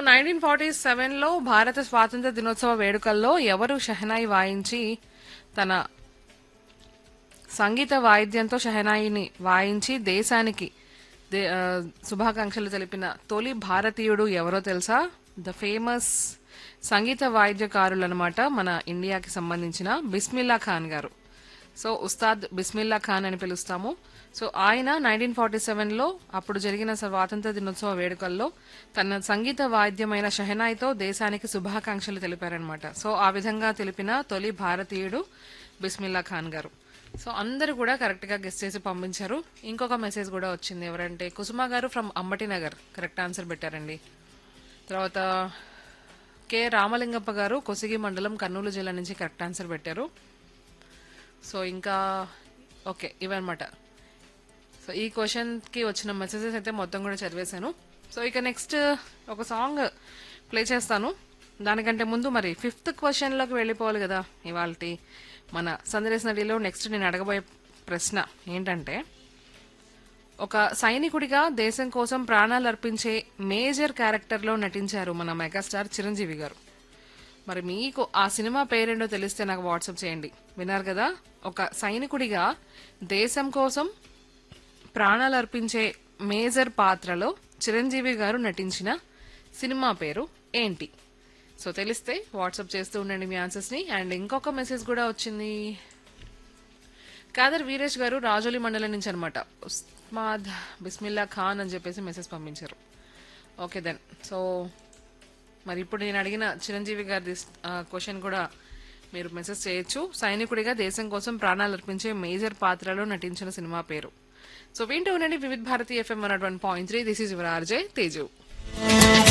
nineteen forty సెవెన్లో భారత స్వాతంత్ర దినోత్సవ వేడుకల్లో ఎవరు షెహనాయి వాయించి తన సంగీత వాయిద్యంతో షెహనాయిని వాయించి దేశానికి దే- ఆ, శుభాకాంక్షలు తెలిపిన తొలి భారతీయుడు ఎవరో తెలుసా ద ఫేమస్ సంగీత వాయిద్యకారులు అనమాట మన ఇండియాకి సంబంధించిన బిస్మిల్లా ఖాన్ గారు సో ఉస్తాద్ బిస్మిల్లా ఖాన్ అని పిలుస్తాము సో ఆయన నైన్టీన్ ఫార్టీ సెవెన్లో అప్పుడు జరిగిన స్వాతంత్ర దినోత్సవ వేడుకల్లో తన సంగీత వాయిద్యమైన షెహనాయితో దేశానికి శుభాకాంక్షలు తెలిపారనమాట సో ఆ విధంగా తెలిపిన తొలి భారతీయుడు బిస్మిల్లా ఖాన్ గారు సో అందరూ కూడా కరెక్ట్ గా గెస్ట్ చేసి పంపించారు ఇంకొక మెసేజ్ కూడా వచ్చింది ఎవరంటే Kusuma garu from Ambati Nagar correct answer పెట్టారండి తర్వాత కె రామలింగప్ప గారు కొసిగి మండలం కర్నూలు జిల్లా నుంచి కరెక్ట్ ఆన్సర్ పెట్టారు సో ఇంకా ఓకే ఇవన్నమాట సో ఈ క్వశ్చన్కి వచ్చిన మెసేజెస్ అయితే మొత్తం కూడా చదివేశాను సో ఇక నెక్స్ట్ ఒక సాంగ్ ప్లే చేస్తాను దానికంటే ముందు మరి ఫిఫ్త్ క్వశ్చన్లోకి వెళ్ళిపోవాలి కదా ఇవాళ మన సందేశ్ నదిలో నెక్స్ట్ నేను అడగబోయే ప్రశ్న ఏంటంటే ఒక సైనికుడిగా దేశం కోసం ప్రాణాలు అర్పించే మేజర్ క్యారెక్టర్లో నటించారు మన మెగాస్టార్ చిరంజీవి గారు మరి మీకు ఆ సినిమా పేరేంటో తెలిస్తే నాకు వాట్సాప్ చేయండి విన్నారు కదా ఒక సైనికుడిగా దేశం కోసం ప్రాణాలు అర్పించే మేజర్ పాత్రలో చిరంజీవి గారు నటించిన సినిమా పేరు ఏంటి సో తెలిస్తే వాట్సాప్ చేస్తూ ఉండండి మీ ఆన్సర్స్ని అండ్ ఇంకొక మెసేజ్ కూడా వచ్చింది కాదర్ వీరేష్ గారు రాజోలి మండలం నుంచి అనమాట ఉస్మాద్ బిస్మిల్లా ఖాన్ అని చెప్పేసి మెసేజ్ పంపించారు ఓకే దెన్ సో మరి ఇప్పుడు నేను అడిగిన చిరంజీవి గారి క్వశ్చన్ కూడా మీరు మెసేజ్ చేయొచ్చు సైనికుడిగా దేశం కోసం ప్రాణాలు అర్పించే మేజర్ పాత్రలో నటించిన సినిమా పేరు సో వింటూ ఉండండి Vividh Bharati FM one point three this is your RJ Teju